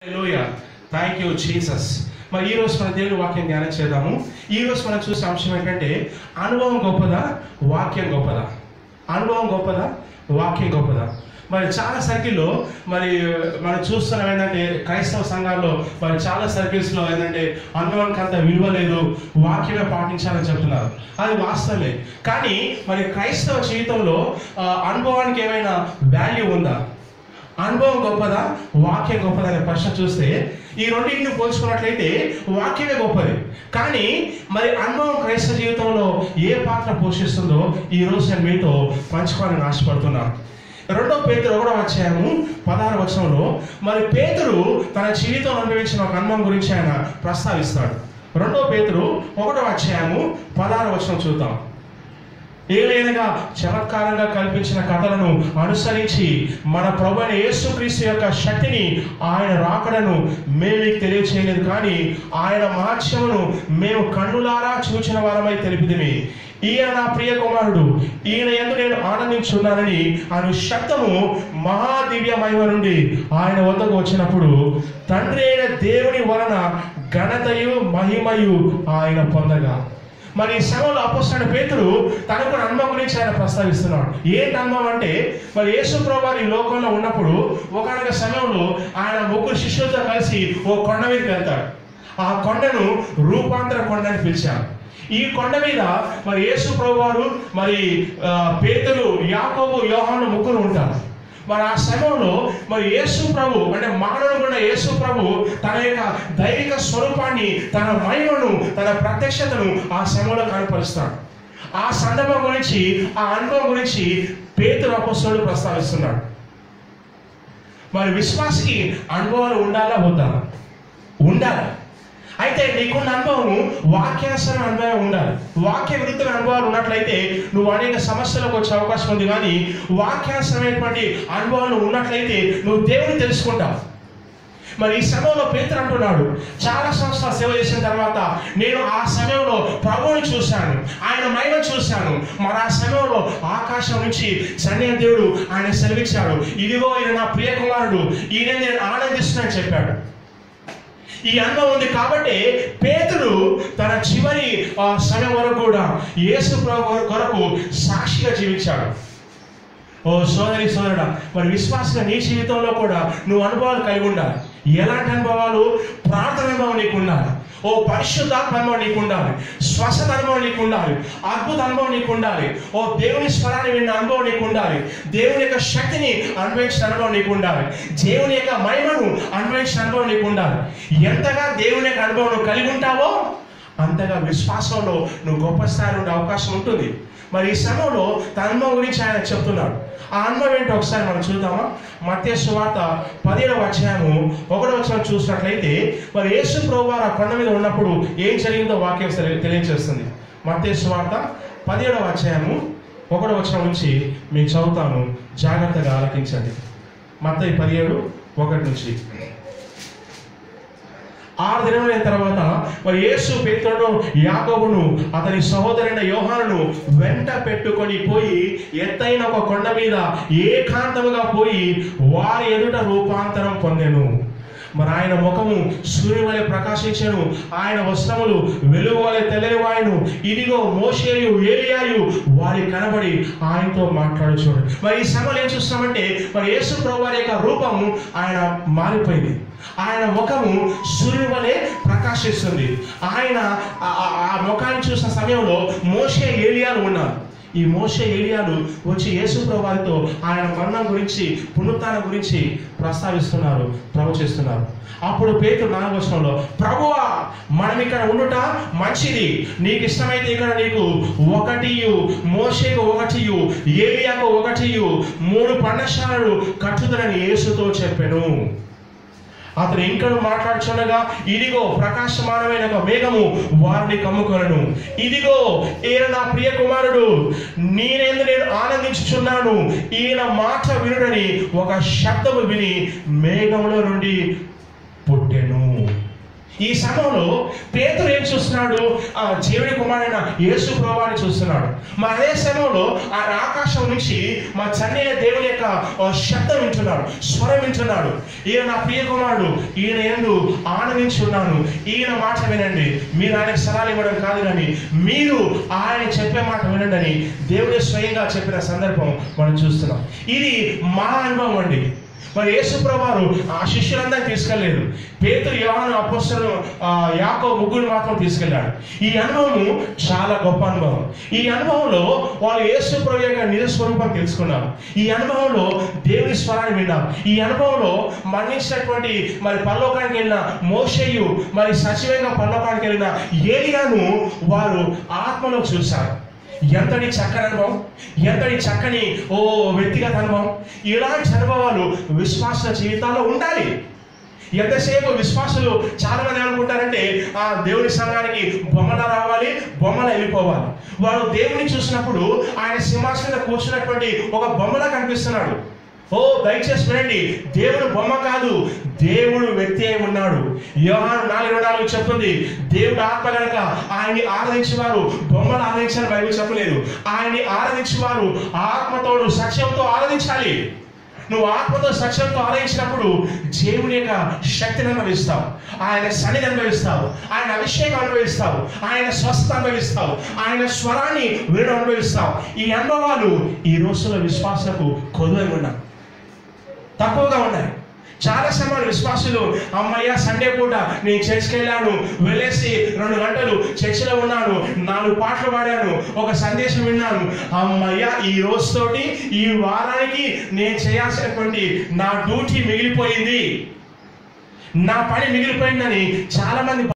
thank you Jesus మరి ఈ రోజు మన దేవుని వాక్యం ధ్యానం చేద్దాము ఈ రోజు మనం చూసే అంశం ఏంటంటే అనుభవం గొప్పదా వాక్యం గొప్పదా అనుభవం గొప్పదా వాక్యం గొప్పదా మరి చాలా సర్కిల్లో మరి మనం చూస్తున్నాం ఏంటంటే క్రైస్తవ సంఘాల్లో మరి చాలా సర్కిల్స్లో ఏంటంటే అనుభవానికి అంత విలువ లేదు వాక్యమే పాటించాలని చెప్తున్నారు అది వాస్తవమే కానీ మరి క్రైస్తవ జీవితంలో ఆ, అనుభవానికి ఏమైనా వాల్యూ ఉందా అనుభవం గొప్పదా వాక్యం గొప్పదా అనే ప్రశ్న చూస్తే ఈ రెండింటిని పోల్చుకున్నట్లయితే వాక్యమే గొప్పది కానీ మరి అనుభవం క్రైస్తవ జీవితంలో ఏ పాత్ర పోషిస్తుందో ఈ రోజు నేను మీతో పంచుకోవాలని ఆశపడుతున్నాను రెండో పేతురు ఒకటో అధ్యాయము పదహారు వచనంలో మరి పేతురు తన జీవితంలో అనుభవించిన ఒక అనుభవం గురించి ఆయన ప్రస్తావిస్తాడు రెండో పేతురు ఒకటో అధ్యాయము పదహారు వచనం చూద్దాం ఏలైనగా చమత్కారంగా కల్పించిన కథలను అనుసరించి మన ప్రభు అయిన యేసుక్రీస్తు యొక్క శక్తిని ఆయన రాకడను మేము మీకు తెలియచేయలేదు కానీ ఆయన మహాత్యమును మేము కన్నులారా చూచిన వారమై తెలిపిదిమి ఈయన నా ప్రియ కుమారుడు ఈయన ఎందు నేను ఆనందించున్నానని ఆయన శబ్దము మహాదివ్య మహిమ నుండి ఆయన వద్దకు వచ్చినప్పుడు తండ్రి అయిన దేవుని వలన ఘనతయు మహిమయు ఆయన పొందగా మరి ఈ సమయంలో అపోస్తాడు పేతురు తనకు అనుభవం గురించి ఆయన ప్రస్తావిస్తున్నాడు ఏంటి అనుభవం అంటే మరి యేసు ప్రభు ఈ లోకంలో ఉన్నప్పుడు ఒకనొక సమయంలో ఆయన ముగ్గురు శిష్యులతో కలిసి ఓ కొండ మీదకి వెళ్తాడు ఆ కొండను రూపాంతర కొండ అని పిలిచారు ఈ కొండ మీద మరి యేసు ప్రభు వారు మరి ఆ, పేతురు యాకోబు యోహాను ముగ్గురు ఉంటారు మరి ఆ సమయంలో మరి యేసు ప్రభు అంటే మానవుడు ఉన్న యేసు ప్రభు తన యొక్క దైవిక స్వరూపాన్ని తన మహిమను తన ప్రత్యక్షతను ఆ సమయంలో కనపరుస్తాడు ఆ సందర్భం గురించి ఆ అనుభవం గురించి పేతురు అపస్తుడు ప్రస్తావిస్తున్నాడు మరి విశ్వాసికి అనుభవాలు ఉండాలా వద్దా ఉండాలి అయితే నీకున్న అనుభవము వాక్యానుసరణ అనుభవం ఉండాలి వాక్య విరుద్ధమైన అనుభవాలు ఉన్నట్లయితే నువ్వు అనేక సమస్యలకు వచ్చే అవకాశం ఉంది కానీ వాక్యానుసరమైనటువంటి అనుభవాలు ఉన్నట్లయితే నువ్వు దేవుని తెలుసుకుంటావు మరి ఈ సమయంలో పేతురు అంటున్నాడు చాలా సంవత్సరాలు సేవ చేసిన తర్వాత నేను ఆ సమయంలో ప్రభువుని చూశాను ఆయన మహిమ చూశాను మరి ఆ సమయంలో ఆకాశం నుంచి సన్నిధి దేవుడు ఆయన సెలవిచ్చాడు ఇదిగో ఈయన నా ప్రియ కుమారుడు ఈయన నేను ఆనందిస్తున్నానని చెప్పాడు ఈ అనుభవం ఉంది కాబట్టి పేతుడు తన చివరి ఆ, సమయం వరకు కూడా యేసు ప్రభు కొరకు సాక్షిగా జీవించాడు ఓ సోదరి సోదరుడా మరి విశ్వాసంగా నీ జీవితంలో కూడా నువ్వు అనుభవాలు కలిగి ఉండాలి ఎలాంటి అనుభవాలు ప్రార్థన అనుభవం నీకు ఉండాలి ఓ పరిశుద్ధాత్మ అనుభవం నీకు ఉండాలి స్వస్థత అనుభవం నీకు ఉండాలి అద్భుత అనుభవం నీకు ఉండాలి ఓ దేవుని స్వరాన్ని విన్న అనుభవం నీకు ఉండాలి దేవుని యొక్క శక్తిని అనుభవించిన అనుభవం నీకు ఉండాలి దేవుని యొక్క మహిమను అనుభవించిన అనుభవం నీకు ఉండాలి ఎంతగా దేవుని యొక్క అనుభవం నువ్వు కలిగి ఉంటావో అంతగా విశ్వాసంలో నువ్వు గొప్ప స్థాయి ఉండే అవకాశం ఉంటుంది మరి ఈ సమయంలో తన అనుభవం గురించి ఆయన చెప్తున్నాడు ఆ అనుభవం ఏంటో ఒకసారి మనం చూద్దామా మత్య సువార్త పదిహేడవ అధ్యాయము ఒకటో వచ్చిన చూసినట్లయితే మరి యేసు ప్రభు వారు ఆ కొండ మీద ఉన్నప్పుడు ఏం జరిగిందో వాక్యం తెలి- తెలియజేస్తుంది మత్య సువార్త పదిహేడవ అధ్యాయము ఒకటో వచ్చిన నుంచి మీకు చదువుతాను జాగ్రత్తగా ఆలకించండి మత్తయి పదిహేడు ఒకటి నుంచి ఆరు దినములైన తర్వాత మరి యేసు పేతురును యాకోబును అతని సహోదరైన యోహానును వెంట పెట్టుకొని పోయి ఎత్తైన ఒక కొండ మీద ఏకాంతముగా పోయి వారి ఎదుట రూపాంతరం పొందెను మరి ఆయన ముఖము సూర్యుని వలె ప్రకాశించెను ఆయన వస్త్రములు వెలుగు వలె తెల్లవాయను ఇదిగో మోషేయు ఏలియాయు వారి కనబడి ఆయనతో మాట్లాడుచున్నాడు మరి ఈ సమయంలో ఏం చూస్తున్నామంటే మరి యేసు ప్రభు వారి యొక్క రూపము ఆయన మారిపోయింది ఆయన ముఖము సూర్యుని వలె ప్రకాశిస్తుంది ఆయన ఆ- ఆ- ఆ ముఖాన్ని చూసిన సమయంలో మోషే ఏలియాలు ఉన్నారు ఈ మోషే ఏలియాలు వచ్చి యేసు ప్రభు వారితో ఆయన మరణం గురించి పునరుత్థానం గురించి ప్రస్తావిస్తున్నారు ప్రవచిస్తున్నారు అప్పుడు పేతురు నాలుగు వచనంలో ప్రభువా మనం ఇక్కడ ఉండుట మంచిది నీకు ఇష్టమైతే ఇక్కడ నీకు ఒకటియు మోషేకు ఒకటియు ఏలియాకు ఒకటియు మూడు పండశాలలు కట్టుదలని యేసుతో చెప్పెను అతను ఇంకను మాట్లాడుచుండగా ఇదిగో ప్రకాశమానమైన ఒక మేఘము వారిని కమ్ముకొనను ఇదిగో ఈయన నా ప్రియ కుమారుడు నేనేందు నేను ఆనందించుచున్నాను ఈయన మాట వినుడని ఒక శబ్దము విని మేఘంలో నుండి పుట్టెను ఈ సమయంలో పేతురు ఏం చూస్తున్నాడు ఆ జీవుడి కుమారుడైన యేసు ప్రభావాన్ని చూస్తున్నాడు మా అదే సమయంలో ఆయన ఆకాశం నుంచి మా చన్నైన దేవుని యొక్క ఆ, శబ్దం వింటున్నాడు స్వరం వింటున్నాడు ఈయన నా ప్రియ కుమారుడు ఈయన ఎందు ఆనందించి ఉన్నాను ఈయన మాట వినండి మీరు ఆయనకు సలహాలు ఇవ్వడం కాదు కానీ మీరు ఆయన చెప్పే మాట వినండి అని దేవుడే స్వయంగా చెప్పిన సందర్భం మనం చూస్తున్నాం ఇది మా అనుభవం అండి మరి యేసుప్రభారు ఆ శిష్యులందరినీ తీసుకెళ్ళలేదు పేతురు యోహాను అపోస్తలు యాకో ముగ్గురు మాత్రం తీసుకెళ్ళాడు ఈ అనుభవము చాలా గొప్ప అనుభవం ఈ అనుభవంలో వాళ్ళు యేసు ప్రభు యొక్క నిజ స్వరూపం తెలుసుకున్నారు ఈ అనుభవంలో దేవుని స్వరాన్ని విన్నారు ఈ అనుభవంలో మరణించినటువంటి మరి పరలోకానికి వెళ్ళిన మోషయ్యు మరి సచివంగా పరలోకానికి వెళ్ళిన ఏలియాను వారు ఆత్మలో చూశారు ఎంతటి చక్కని అనుభవం ఎంతటి చక్కని ఓ వ్యక్తిగత అనుభవం ఇలాంటి అనుభవాలు విశ్వాస జీవితాల్లో ఉండాలి ఎంతసేపు విశ్వాసులు చాలా మంది అనుకుంటారంటే ఆ దేవుని సంఘానికి బొమ్మల రావాలి బొమ్మల వెళ్ళిపోవాలి వాడు దేవుని చూసినప్పుడు ఆయన సింహాసనం మీద కూర్చున్నటువంటి ఒక బొమ్మలా కనిపిస్తున్నాడు ఓ దయచేసి వినండి దేవుడు బొమ్మ కాదు దేవుడు వ్యక్తి అయి ఉన్నాడు యోహాను నాలుగు నాలుగు చెప్తుంది దేవుడు ఆత్మ గనక ఆయన్ని ఆరాధించేవారు బొమ్మను ఆరాధించాలని బైబిల్ చెప్పలేదు ఆయన్ని ఆరాధించేవారు ఆత్మతోడు సత్యంతో ఆరాధించాలి నువ్వు ఆత్మతో సత్యంతో ఆరాధించినప్పుడు దేవుని యొక్క శక్తిని అనుభవిస్తావు ఆయన సన్నిధి అనుభవిస్తావు ఆయన అభిషేకం అనుభవిస్తావు ఆయన స్వస్థ అనుభవిస్తావు ఆయన స్వరాన్ని వినడం అనుభవిస్తావు ఈ అనుభవాలు ఈ రోజుల విశ్వాసకు కొలువై ఉన్నాయి తక్కువగా ఉన్నాయి చాలా సమయాలు విశ్వాసులు అమ్మయ్య సండే పూట నేను చర్చ్కి వెళ్ళాను వెళ్ళేసి రెండు గంటలు చర్చిలో ఉన్నాను నాలుగు పాటలు పాడాను ఒక సందేశం విన్నాను అమ్మయ్య ఈ రోజుతోటి ఈ వారానికి నేను చేయాల్సినటువంటి నా డ్యూటీ మిగిలిపోయింది నా పని మిగిలిపోయిందని చాలా మంది